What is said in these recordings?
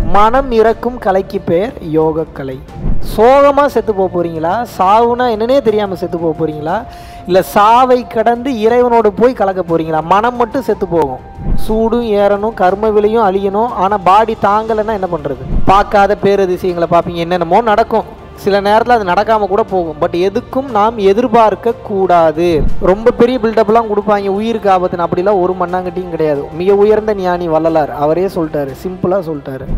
மனம் இறக்கும் கலைக்கு பேர் யோகக்கலை சோகமாக செத்து போக போகிறீங்களா சாவுனா என்னன்னே தெரியாமல் செத்து போக போகிறீங்களா இல்லை சாவை கடந்து இறைவனோடு போய் கலக்க போகிறீங்களா மனம் மட்டும் செத்து போகும் சூடும் ஏறணும் கர்ம விலையும் அழியணும் ஆனால் பாடி தாங்கலைன்னா என்ன பண்ணுறது பார்க்காத பேரதிசயங்களை பார்ப்பீங்க என்னென்னமோ நடக்கும் சில நேரத்தில் அது நடக்காமல் கூட போகும் பட் எதுக்கும் நாம் எதிர்பார்க்க கூடாது ரொம்ப பெரிய பில்டப்லாம் கொடுப்பாங்க உயிருக்கு ஆபத்துன்னு அப்படிலாம் ஒரு மண்ணாங்கட்டியும் கிடையாது மிக உயர்ந்த ஞானி வள்ளலார் அவரே சொல்லிட்டாரு சிம்பிளாக சொல்லிட்டாரு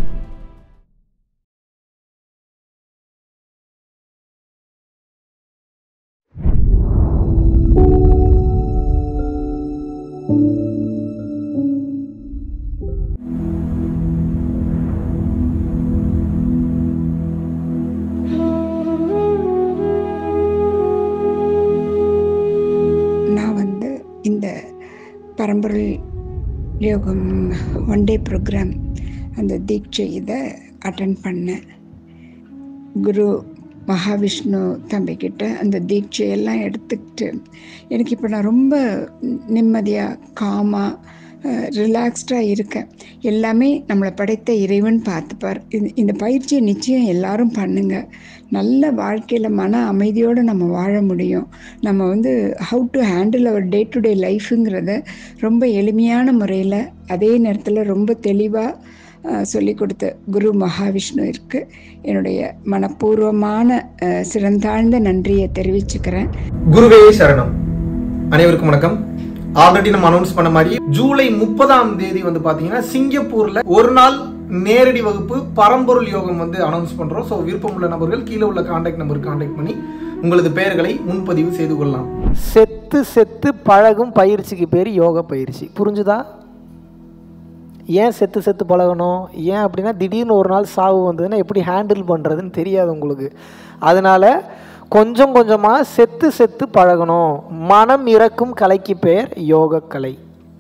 நான் வந்து இந்த பரம்பொருள் யோகம் ஒன் டே ப்ரோக்ராம் அந்த தீட்சை இதை அட்டன் பண்ணேன் குரு மகாவிஷ்ணு தம்பிக்கிட்ட அந்த தீட்சையெல்லாம் எடுத்துக்கிட்டு எனக்கு இப்போ நான் ரொம்ப நிம்மதியாக காமாக ரிலாக்ஸ்டாக இருக்கேன் எல்லாமே நம்மளை படைத்த இறைவன் பார்த்துப்பார் இந்த இந்த பயிற்சியை நிச்சயம் எல்லாரும் பண்ணுங்க நல்ல வாழ்க்கையில் மன அமைதியோடு நம்ம வாழ முடியும் நம்ம வந்து how to handle our day to day லைஃபுங்கிறத ரொம்ப எளிமையான முறையில் அதே நேரத்தில் ரொம்ப தெளிவாக சொல்லி கொடுத்த குரு மகாவிஷ்ணு இருக்கு என்னுடைய மனப்பூர்வமான அஹ், சிறந்தாழ்ந்த நன்றியை தெரிவிச்சுக்கிறேன் குருவே சரணம் அனைவருக்கும் வணக்கம் ஆல்ரெடி நம்ம அனௌன்ஸ் பண்ண மாதிரி ஜூலை முப்பதாம் தேதி வந்து பாத்தீங்கன்னா சிங்கப்பூர்ல ஒரு நாள் நேரடி வகுப்பு பரம்பொருள் யோகம் வந்து அனௌன்ஸ் பண்றோம் ஸோ விருப்பமுள்ள நபர்கள் கீழே உள்ள கான்டாக்ட் நம்பருக்கு கான்டாக்ட் பண்ணி உங்களது பெயர்களை முன்பதிவு செய்து கொள்ளலாம் செத்து செத்து பழகும் பயிற்சிக்கு பேர் யோக பயிற்சி புரிஞ்சுதா ஏன் செத்து செத்து பழகணும் ஏன் அப்படின்னா திடீர்னு ஒரு நாள் சாவு வந்ததுன்னா எப்படி ஹேண்டில் பண்ணுறதுன்னு தெரியாது உங்களுக்கு அதனால கொஞ்சம் கொஞ்சமாக செத்து செத்து பழகணும் மனம் இறக்கும் கலைக்கு பேர் யோகக்கலை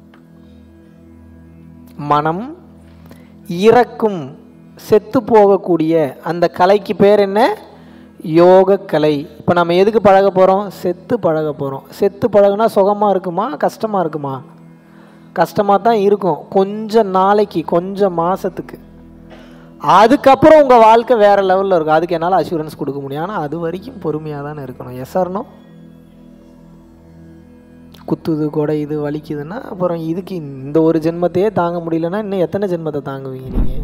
மனம் இறக்கும் செத்து போகக்கூடிய அந்த கலைக்கு பேர் என்ன யோகக்கலை இப்போ நம்ம எதுக்கு பழக போகிறோம் செத்து பழக போகிறோம் செத்து பழகுனா சுகமாக இருக்குமா கஷ்டமாக இருக்குமா கஷ்டமாக தான் இருக்கும் கொஞ்சம் நாளைக்கு கொஞ்சம் மாதத்துக்கு அதுக்கப்புறம் உங்கள் வாழ்க்கை வேறு லெவலில் இருக்கும் அதுக்கு என்னால் அஷூரன்ஸ் கொடுக்க முடியும் ஆனால் அது வரைக்கும் பொறுமையாக தானே இருக்கணும் எஸ் ஆர்னோ குத்துது கொடை இது வலிக்குதுன்னா அப்புறம் இதுக்கு இந்த ஒரு ஜென்மத்தையே தாங்க முடியலன்னா இன்னும் எத்தனை ஜென்மத்தை தாங்குவீங்க நீங்கள்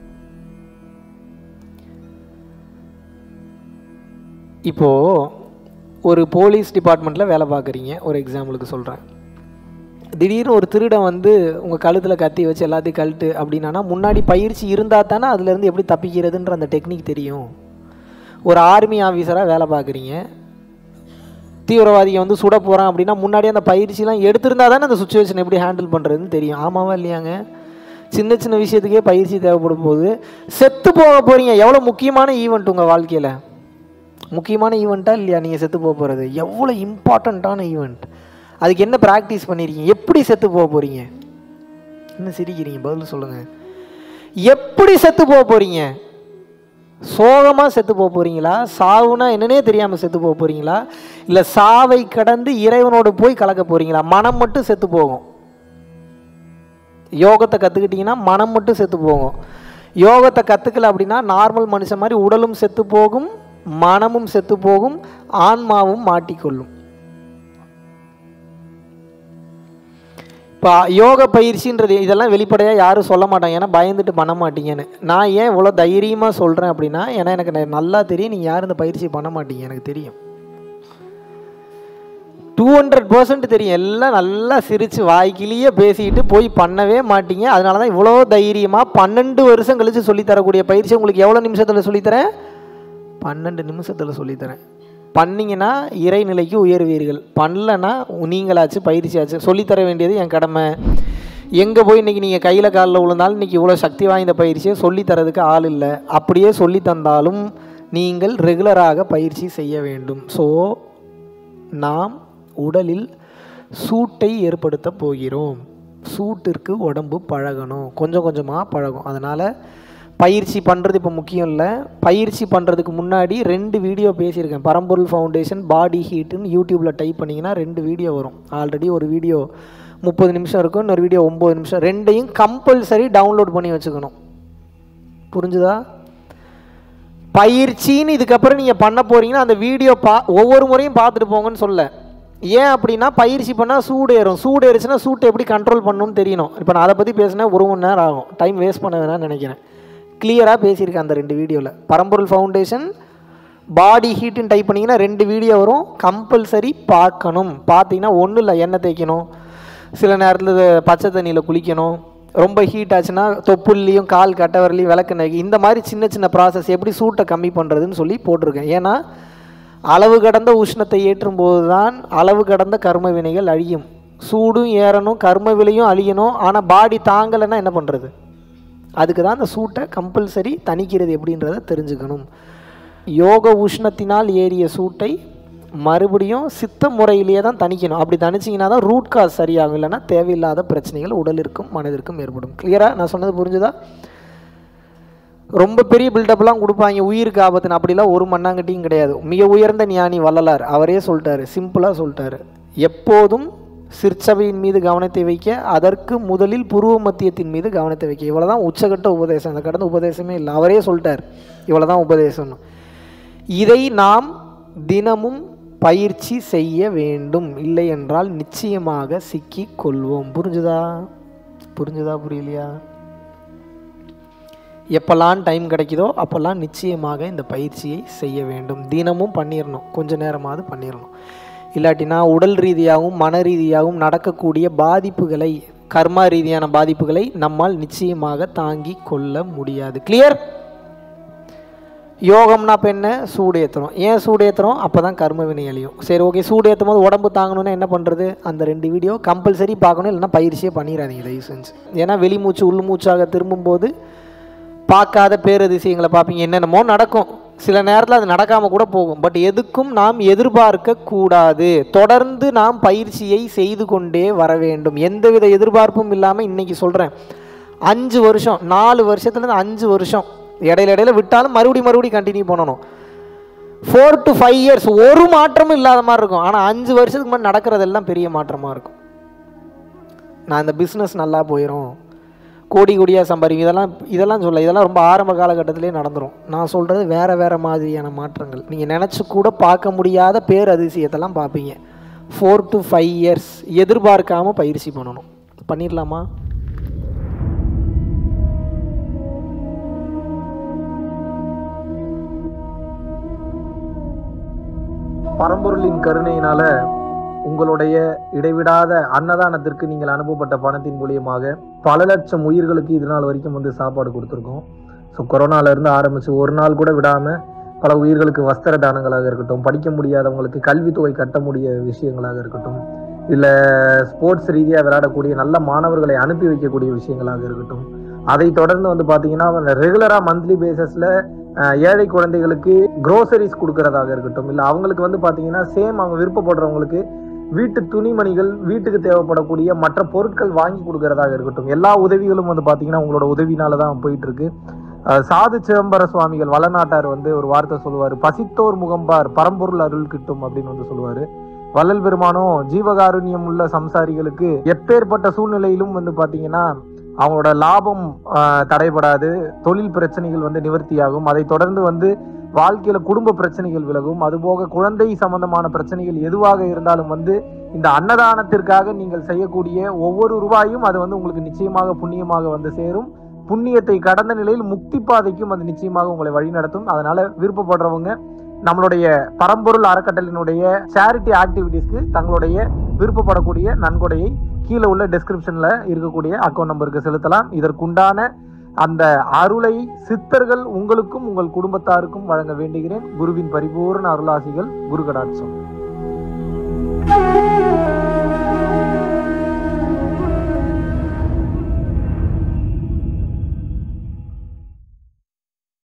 இப்போது ஒரு போலீஸ் டிபார்ட்மெண்ட்டில் வேலை பார்க்குறீங்க ஒரு எக்ஸாம்பிளுக்கு சொல்கிறேன் திடீர்னு ஒரு திருடன் வந்து உங்கள் கழுத்தில் கத்தி வச்சு எல்லாத்தையும் கழட்டு அப்படின்னா முன்னாடி பயிற்சி இருந்தால் தானே அதுலேருந்து எப்படி தப்பிக்கிறதுன்ற அந்த டெக்னிக் தெரியும் ஒரு ஆர்மி ஆஃபீஸராக வேலை பார்க்குறீங்க தீவிரவாதியை வந்து சுட போகிறான் அப்படின்னா முன்னாடி அந்த பயிற்சிலாம் எடுத்திருந்தா தானே அந்த சுச்சுவேஷன் எப்படி ஹேண்டில் பண்ணுறதுன்னு தெரியும் ஆமாவா இல்லையாங்க சின்ன சின்ன விஷயத்துக்கே பயிற்சி தேவைப்படும் போது செத்து போக போகிறீங்க எவ்வளோ முக்கியமான ஈவெண்ட் உங்கள் வாழ்க்கையில் முக்கியமான ஈவெண்ட்டா இல்லையா நீங்கள் செத்து போக போகிறது எவ்வளோ இம்பார்ட்டண்ட்டான ஈவெண்ட் அதுக்கு என்ன ப்ராக்டிஸ் பண்ணியிருக்கீங்க எப்படி செத்து போக போகிறீங்க என்ன சிரிக்கிறீங்க பதில் சொல்லுங்கள் எப்படி செத்து போக போகிறீங்க சோகமாக செத்து போக போகிறீங்களா சாவுனா என்னன்னே தெரியாமல் செத்து போக போகிறீங்களா இல்லை சாவை கடந்து இறைவனோடு போய் கலக்க போகிறீங்களா மனம் மட்டும் செத்து போகும் யோகத்தை கற்றுக்கிட்டிங்கன்னா மனம் மட்டும் செத்து போகும் யோகத்தை கற்றுக்கல அப்படின்னா நார்மல் மனுஷன் மாதிரி உடலும் செத்து போகும் மனமும் செத்து போகும் ஆன்மாவும் மாட்டிக்கொள்ளும் இப்போ யோக பயிற்சின்றது இதெல்லாம் வெளிப்படையாக யாரும் சொல்ல மாட்டாங்க ஏன்னா பயந்துட்டு பண்ண மாட்டீங்கன்னு நான் ஏன் இவ்வளோ தைரியமாக சொல்கிறேன் அப்படின்னா ஏன்னா எனக்கு ந- நல்லா தெரியும் நீங்கள் யாரும் இந்த பயிற்சி பண்ண மாட்டீங்க எனக்கு தெரியும் டூ ஹண்ட்ரட் பர்சன்ட் தெரியும் எல்லாம் நல்லா சிரித்து வாய்க்கிலேயே பேசிக்கிட்டு போய் பண்ணவே மாட்டீங்க அதனால தான் இவ்வளோ தைரியமாக பன்னெண்டு வருஷம் கழித்து சொல்லித்தரக்கூடிய பயிற்சி உங்களுக்கு எவ்வளோ நிமிஷத்தில் சொல்லித்தரேன் பன்னெண்டு நிமிஷத்தில் சொல்லித்தரேன் பண்ணீங்கன்னா இறைநிலைக்கு உயர்வீர்கள் பண்ணலன்னா நீங்களாச்சு பயிற்சியாச்சு சொல்லித்தர வேண்டியது என் கடமை எங்கே போய் இன்றைக்கி நீங்கள் கையில் காலில் விழுந்தாலும் இன்றைக்கி இவ்வளோ சக்தி வாய்ந்த பயிற்சியை சொல்லித்தரதுக்கு ஆள் இல்லை அப்படியே சொல்லி தந்தாலும் நீங்கள் ரெகுலராக பயிற்சி செய்ய வேண்டும் ஸோ நாம் உடலில் சூட்டை ஏற்படுத்த போகிறோம் சூட்டிற்கு உடம்பு பழகணும் கொஞ்சம் கொஞ்சமாக பழகும் அதனால் பயிற்சி பண்ணுறது இப்போ முக்கியம் இல்லை பயிற்சி பண்ணுறதுக்கு முன்னாடி ரெண்டு வீடியோ பேசியிருக்கேன் பரம்பொருள் ஃபவுண்டேஷன் பாடி ஹீட்டுன்னு யூடியூப்பில் டைப் பண்ணிங்கன்னா ரெண்டு வீடியோ வரும் ஆல்ரெடி ஒரு வீடியோ முப்பது நிமிஷம் இருக்கும் இன்னொரு வீடியோ ஒம்பது நிமிஷம் ரெண்டையும் கம்பல்சரி டவுன்லோட் பண்ணி வச்சுக்கணும் புரிஞ்சுதா பயிற்சின்னு இதுக்கப்புறம் நீங்கள் பண்ண போறீங்கன்னா அந்த வீடியோ பா ஒவ்வொரு முறையும் பார்த்துட்டு போங்கன்னு சொல்ல ஏன் அப்படின்னா பயிற்சி பண்ணால் சூடு ஏறும் சூடு ஏறுச்சுன்னா சூட்டை எப்படி கண்ட்ரோல் பண்ணணும்னு தெரியணும் இப்போ நான் அதை பற்றி பேசினா ஒரு மணி நேரம் ஆகும் டைம் வேஸ்ட் பண்ண வேணாம்னு நினைக்கிறேன் கிளியராக பேசியிருக்கேன் அந்த ரெண்டு வீடியோவில் பரம்பொருள் ஃபவுண்டேஷன் பாடி ஹீட்டுன்னு டைப் பண்ணிங்கன்னா ரெண்டு வீடியோ வரும் கம்பல்சரி பார்க்கணும் பார்த்தீங்கன்னா ஒன்றும் இல்லை எண்ணெய் தேய்க்கணும் சில நேரத்தில் பச்சை தண்ணியில் குளிக்கணும் ரொம்ப ஹீட் ஆச்சுன்னா தொப்புள்லையும் கால் கட்டவரலையும் விளக்கு நகி இந்த மாதிரி சின்ன சின்ன ப்ராசஸ் எப்படி சூட்டை கம்மி பண்ணுறதுன்னு சொல்லி போட்டிருக்கேன் ஏன்னா அளவு கடந்த உஷ்ணத்தை ஏற்றும் போது தான் அளவு கடந்த கர்ம வினைகள் அழியும் சூடும் ஏறணும் கர்ம விலையும் அழியணும் ஆனால் பாடி தாங்கலைன்னா என்ன பண்ணுறது அதுக்கு தான் அந்த சூட்டை கம்பல்சரி தணிக்கிறது எப்படின்றத தெரிஞ்சுக்கணும் யோக உஷ்ணத்தினால் ஏறிய சூட்டை மறுபடியும் சித்த முறையிலேயே தான் தணிக்கணும் அப்படி தணிச்சிங்கன்னா தான் ரூட் காஸ் சரியாகும் இல்லைன்னா தேவையில்லாத பிரச்சனைகள் உடலிற்கும் மனதிற்கும் ஏற்படும் கிளியராக நான் சொன்னது புரிஞ்சுதா ரொம்ப பெரிய பில்டப்லாம் கொடுப்பாங்க உயிருக்கு ஆபத்துன்னு அப்படிலாம் ஒரு மண்ணாங்கட்டியும் கிடையாது மிக உயர்ந்த ஞானி வள்ளலார் அவரே சொல்லிட்டாரு சிம்பிளாக சொல்லிட்டாரு எப்போதும் சிற்சபையின் மீது கவனத்தை வைக்க அதற்கு முதலில் புருவ மத்தியத்தின் மீது கவனத்தை வைக்க இவ்வளோதான் உச்சகட்ட உபதேசம் அந்த கடந்த உபதேசமே இல்லை அவரே சொல்லிட்டார் இவ்வளோதான் உபதேசம்னு இதை நாம் தினமும் பயிற்சி செய்ய வேண்டும் இல்லை என்றால் நிச்சயமாக சிக்கி கொள்வோம் புரிஞ்சுதா புரிஞ்சுதா புரியலையா எப்போல்லாம் டைம் கிடைக்குதோ அப்போல்லாம் நிச்சயமாக இந்த பயிற்சியை செய்ய வேண்டும் தினமும் பண்ணிடணும் கொஞ்ச நேரமாவது பண்ணிடணும் இல்லாட்டினா உடல் ரீதியாகவும் மன ரீதியாகவும் நடக்கக்கூடிய பாதிப்புகளை கர்மா ரீதியான பாதிப்புகளை நம்மால் நிச்சயமாக தாங்கி கொள்ள முடியாது கிளியர் யோகம்னா இப்போ என்ன சூடு ஏற்றுறோம் ஏன் சூடு ஏற்றுறோம் அப்போ தான் கர்ம வினை அழியும் சரி ஓகே சூடு ஏற்றும் போது உடம்பு தாங்கணும்னா என்ன பண்ணுறது அந்த ரெண்டு வீடியோ கம்பல்சரி பார்க்கணும் இல்லைன்னா பயிற்சியே பண்ணிடாதீங்க தயவு செஞ்சு ஏன்னா வெளிமூச்சு உள்மூச்சாக திரும்பும்போது பார்க்காத பேரதிசயங்களை பார்ப்பீங்க என்னென்னமோ நடக்கும் சில நேரத்தில் அது நடக்காமல் கூட போகும் பட் எதுக்கும் நாம் எதிர்பார்க்க கூடாது தொடர்ந்து நாம் பயிற்சியை செய்து கொண்டே வர வேண்டும் எந்தவித எதிர்பார்ப்பும் இல்லாமல் இன்னைக்கு சொல்கிறேன் அஞ்சு வருஷம் நாலு வருஷத்துலேருந்து அஞ்சு வருஷம் இடையில இடையில விட்டாலும் மறுபடியும் மறுபடியும் கண்டினியூ பண்ணணும் ஃபோர் டு ஃபைவ் இயர்ஸ் ஒரு மாற்றமும் இல்லாத மாதிரி இருக்கும் ஆனால் அஞ்சு வருஷத்துக்கு முன்னாடி நடக்கிறதெல்லாம் பெரிய மாற்றமாக இருக்கும் நான் இந்த பிஸ்னஸ் நல்லா போயிடும் கோடி கோடியாக சம்பாதிக்கும் இதெல்லாம் இதெல்லாம் சொல்ல இதெல்லாம் ரொம்ப ஆரம்ப காலகட்டத்திலே நடந்துரும் நான் சொல்கிறது வேறு வேறு மாதிரியான மாற்றங்கள் நீங்கள் நினச்சி கூட பார்க்க முடியாத பேர் அதிசயத்தெல்லாம் பார்ப்பீங்க ஃபோர் டு ஃபைவ் இயர்ஸ் எதிர்பார்க்காம பயிற்சி பண்ணணும் பண்ணிடலாமா பரம்பொருளின் கருணையினால உங்களுடைய இடைவிடாத அன்னதானத்திற்கு நீங்கள் அனுப்பப்பட்ட பணத்தின் மூலியமாக பல லட்சம் உயிர்களுக்கு இது நாள் வரைக்கும் வந்து சாப்பாடு கொடுத்துருக்கோம் ஸோ கொரோனால இருந்து ஆரம்பிச்சு ஒரு நாள் கூட விடாம பல உயிர்களுக்கு வஸ்திர தானங்களாக இருக்கட்டும் படிக்க முடியாதவங்களுக்கு கல்வித்தொகை கட்ட முடிய விஷயங்களாக இருக்கட்டும் இல்லை ஸ்போர்ட்ஸ் ரீதியாக விளையாடக்கூடிய நல்ல மாணவர்களை அனுப்பி வைக்கக்கூடிய விஷயங்களாக இருக்கட்டும் அதை தொடர்ந்து வந்து பார்த்தீங்கன்னா ரெகுலராக மந்த்லி பேசிஸில் ஏழை குழந்தைகளுக்கு க்ரோசரிஸ் கொடுக்கறதாக இருக்கட்டும் இல்லை அவங்களுக்கு வந்து பார்த்தீங்கன்னா சேம் அவங்க விருப்பப்படுறவங்களுக்கு வீட்டு துணிமணிகள் வீட்டுக்கு தேவைப்படக்கூடிய மற்ற பொருட்கள் வாங்கி கொடுக்கறதாக இருக்கட்டும் எல்லா உதவிகளும் வந்து பார்த்தீங்கன்னா உங்களோட உதவினால தான் போயிட்டு இருக்கு அஹ் சாது சிதம்பர சுவாமிகள் வளநாட்டார் வந்து ஒரு வார்த்தை சொல்லுவார் பசித்தோர் முகம்பார் பரம்பொருள் அருள் கிட்டும் அப்படின்னு வந்து சொல்லுவாரு வள்ளல் பெருமானும் ஜீவகாருண்யம் உள்ள சம்சாரிகளுக்கு எப்பேற்பட்ட சூழ்நிலையிலும் வந்து பாத்தீங்கன்னா அவங்களோட லாபம் ஆஹ், தடைபடாது தொழில் பிரச்சனைகள் வந்து நிவர்த்தியாகும் அதை தொடர்ந்து வந்து வாழ்க்கையில குடும்ப பிரச்சனைகள் விலகும் அதுபோக குழந்தை சம்பந்தமான பிரச்சனைகள் எதுவாக இருந்தாலும் வந்து இந்த அன்னதானத்திற்காக நீங்கள் செய்யக்கூடிய ஒவ்வொரு ரூபாயும் அது வந்து உங்களுக்கு நிச்சயமாக புண்ணியமாக வந்து சேரும் புண்ணியத்தை கடந்த நிலையில் முக்தி பாதைக்கும் அது நிச்சயமாக உங்களை வழிநடத்தும் அதனால விருப்பப்படுறவங்க நம்மளுடைய பரம்பொருள் அறக்கட்டளினுடைய சேரிட்டி ஆக்டிவிட்டீஸ்க்கு தங்களுடைய விருப்பப்படக்கூடிய நன்கொடையை கீழே உள்ள டெஸ்கிரிப்ஷன்ல இருக்கக்கூடிய அக்கௌண்ட் நம்பருக்கு செலுத்தலாம் இதற்குண்டான அந்த அருளை சித்தர்கள் உங்களுக்கும் உங்கள் குடும்பத்தாருக்கும் வழங்க வேண்டுகிறேன் குருவின் பரிபூர்ண அருளாசிகள் குரு கடாட்சம்